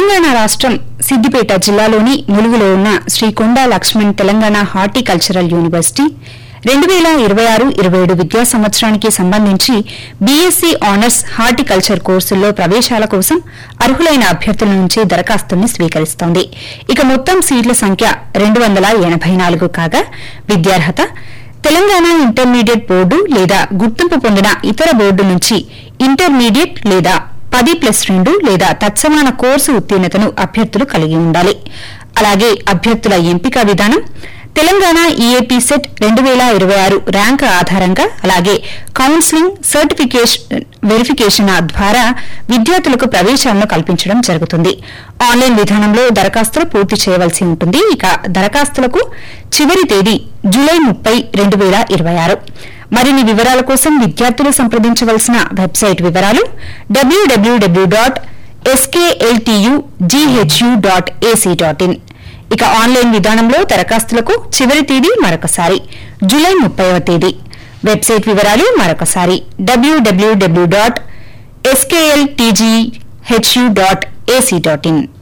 తెలంగాణ రాష్ట్రం సిద్దిపేట జిల్లాలోని ములుగులో ఉన్న శ్రీ కొండా లక్ష్మణ్ తెలంగాణ హార్టికల్చరల్ యూనివర్సిటీ రెండు వేల ఇరవై ఆరు ఇరవై ఏడు విద్యా సంవత్సరానికి సంబంధించి బీఎస్సీ ఆనర్స్ హార్టికల్చర్ కోర్సుల్లో ప్రవేశాల కోసం అర్హులైన అభ్యర్థుల నుంచి దరఖాస్తుల్ని స్వీకరిస్తోంది ఇక మొత్తం సీట్ల సంఖ్య రెండు వందల ఎనబై నాలుగు కాగా విద్యార్హత తెలంగాణ ఇంటర్మీడియట్ బోర్డు లేదా గుర్తింపు పొందిన ఇతర బోర్డు నుంచి ఇంటర్మీడియట్ లేదా పది ప్లస్ రెండు లేదా తత్సమాన కోర్సు ఉత్తీర్ణతను అభ్యర్థులు కలిగి ఉండాలి అలాగే అభ్యర్థుల ఎంపిక విధానం తెలంగాణ ఈఏపీ సెట్ రెండు వేల ఇరవై ఆరు ర్యాంక్ ఆధారంగా అలాగే కౌన్సిలింగ్ సర్టిఫికేషన్ వెరిఫికేషన్ ద్వారా విద్యార్థులకు ప్రవేశాలను కల్పించడం జరుగుతుంది ఆన్లైన్ విధానంలో దరఖాస్తులు పూర్తి చేయవలసి ఉంటుంది ఇక దరఖాస్తులకు చివరి తేదీ జూలై ముప్పై రెండు వేల ఇరవై ఆరు మరిన్ని వివరాల కోసం విద్యార్థులు సంప్రదించవలసిన వెబ్సైట్ వివరాలు W W W dot SKLTU GHU dot AC dot in ఇక ఆన్లైన్ విధానంలో దరఖాస్తులకు చివరి తేదీ మరొకసారి జూలై ముప్పైవ తేదీ వెబ్సైట్ వివరాలు మరొకసారి WWW dot SKLTGHU dot AC dot in